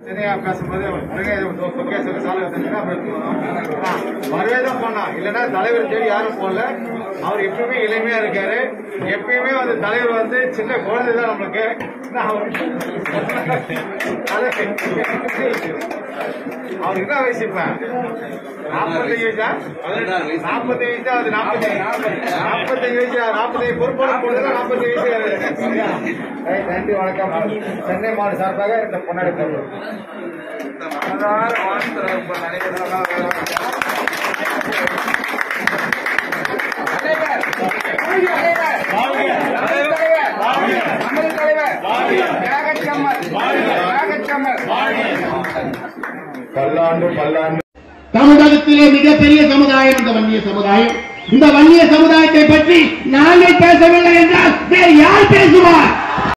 நிறையா பேசும்போது முகேஸ்வர சாலை வச்சிருக்கா வரவே தான் பண்ணான் இல்லைன்னா தலைவர் தேடி யாரும் போகல அவர் எப்பயுமே இளமையா இருக்காரு எப்பயுமே வந்து தலைவர் வந்து சின்ன குழந்தை தான் நம்மளுக்கு நான் அவர் அவருக்கு என்ன வயசு இப்ப நாற்பத்தஞ்சு வயசா நாற்பத்தி வயசா அது நாற்பத்தி நாற்பத்தஞ்சு வயசு நாற்பத்தஞ்சு பொறுப்பான பொழுது நாற்பத்தி வயசு சரியா? ரைட், நன்றி வணக்கம் சென்னை மாவட்ட சார்பாக இந்த பொன்னாடி தருவோம் மனதார வாழ்த்துறேன் இப்ப நினைக்கிறேன் பல்லாண்டு பல்லாண்டு தமிழகத்திலே மிகப்பெரிய சமுதாயம் இந்த வன்னிய சமுதாயம் இந்த வன்னிய சமுதாயத்தை பற்றி நாங்கள் பேசவில்லை என்றால் வேறு யார் பேசுவார்